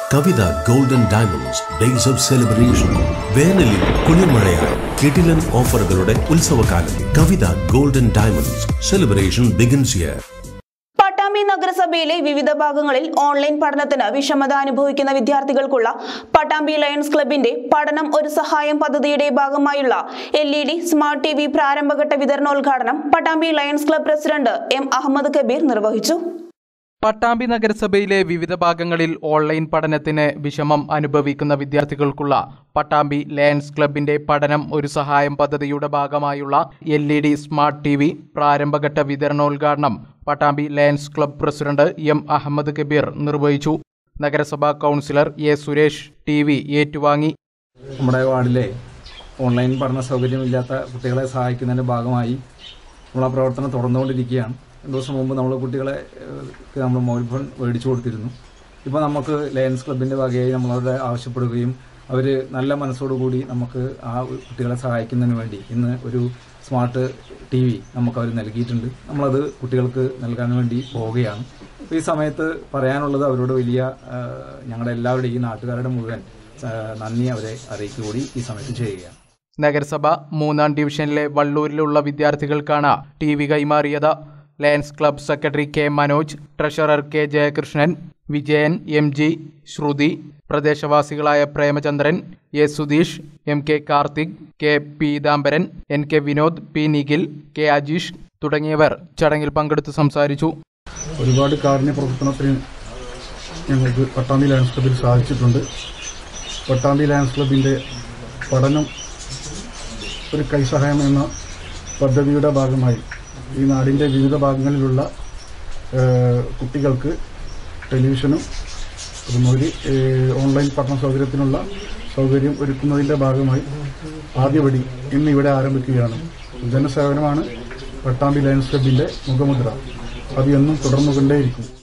Kavitha golden diamonds days of celebration വേനലിൽ കുളിർമഴയായി കിടിലൻ ഓഫറുകളുടെ ഉത്സവകാലം Kavitha golden diamonds celebration begins here Pattambi നഗരസഭയിലെ വിവിധ ഭാഗങ്ങളിൽ ഓൺലൈൻ പഠനത്തിന് വിഷമത അനുഭവിക്കുന്ന വിദ്യാർത്ഥികൾക്കുള്ള പട്ടാമ്പി ലയൺസ് ക്ലബിന്റെ പഠനം ഒരു സഹായം പദ്ധതിയുടെ ഭാഗമായുള്ള L E D smart T V പ്രാരംഭഘട്ട വിതരണോദ്ഘാടനം Pattambi lions club president M Ahmed Kabir നിർവഹിച്ചു പട്ടാമ്പി നഗരസഭയിലെ വിവിധ ഭാഗങ്ങളിൽ ഓൺലൈൻ പഠനത്തിന് വിഷമം അനുഭവിക്കുന്ന വിദ്യാർത്ഥികൾക്കുള്ള പട്ടാമ്പി ലയൺസ് ക്ലബിന്റെ പഠനം ഒരു സഹായം പദ്ധതിയുടെ ഭാഗമായുള്ള L E D smart T V പ്രാരംഭഘട്ട വിതരണോദ്ഘാടനം Pattambi lions club president M Ahmed Kabir നിർവഹിച്ചു നഗരസഭാ councillor A Suresh T V ഏറ്റുവാങ്ങി നമ്മുടെ വാർഡിലെ ഓൺലൈൻ പഠന സൗകര്യമില്ലാത്ത കുട്ടികളെ സഹായിക്കുന്നതിൻ്റെ ഭാഗമായി നമ്മൾ ആ പ്രവർത്തനം തുടർന്നുകൊണ്ടിരിക്കുകയാണ് രണ്ട് ദിവസം മുമ്പ് നമ്മൾ കുട്ടികളെ ഏഹ്, നമ്മൾ മൊബൈൽ ഫോൺ മേടിച്ചു കൊടുത്തിരുന്നു ഇപ്പോൾ നമുക്ക് ലയൺസ് ക്ലബിൻ്റെ വകയായി നമ്മളവരുടെ ആവശ്യപ്പെടുകയും അവർ നല്ല മനസ്സോടുകൂടി നമുക്ക് ആ കുട്ടികളെ സഹായിക്കുന്നതിന് വേണ്ടി ഇന്ന് ഒരു സ്മാർട്ട് ടി വി നമുക്ക് അവർ നൽകിയിട്ടുണ്ട് നമ്മളത് കുട്ടികൾക്ക് നൽകാൻ വേണ്ടി പോവുകയാണ് അപ്പോൾ ഈ സമയത്ത് പറയാനുള്ളത് അവരോട് വലിയ ഏഹ്, ഞങ്ങളുടെ എല്ലാവരുടെയും ഈ നാട്ടുകാരുടെ മുഴുവൻ ഏഹ്, നന്ദി അവരെ അറിയിക്കുക കൂടി ഈ സമയത്ത് ചെയ്യുകയാണ് നഗരസഭ മൂന്നാം ഡിവിഷനിലെ വള്ളൂരിലുള്ള വിദ്യാർത്ഥികൾക്കാണ് ടി വി കൈമാറിയത് lions club secretary K Manoj treasurer K Jayakrishnan Vijayan M G Sruthi പ്രദേശവാസികളായ Premachandran A Sudheesh M K Karthik K Peethambaran N K Vinod P Nikhil K Ajeesh തുടങ്ങിയവർ ചടങ്ങിൽ പങ്കെടുത്ത് സംസാരിച്ചു ഒരുപാട് കാരുണ്യ പ്രവർത്തനത്തിന് ഞങ്ങൾക്ക് പട്ടാമ്പി ലയൺസ് ക്ലബിൽ സാധിച്ചിട്ടുണ്ട് പട്ടാമ്പി ലയൺസ് ക്ലബിൻ്റെ പഠനം ഒരു കൈസഹായം എന്ന പദ്ധതിയുടെ ഭാഗമായി ഈ നാടിൻ്റെ വിവിധ ഭാഗങ്ങളിലുള്ള ഏഹ്, കുട്ടികൾക്ക് ടെലിവിഷനും അതുമാതിരി ഏഹ്, ഓൺലൈൻ പഠന സൗകര്യത്തിനുള്ള സൗകര്യം ഒരുക്കുന്നതിൻ്റെ ഭാഗമായി ആദ്യപടി ഇന്ന് ഇവിടെ ആരംഭിക്കുകയാണ് ജനസേവനമാണ് പട്ടാമ്പി ലയൺസ് ക്ലബിൻ്റെ മുഖമുദ്ര അത് എന്നും തുടർന്നുകൊണ്ടേയിരിക്കും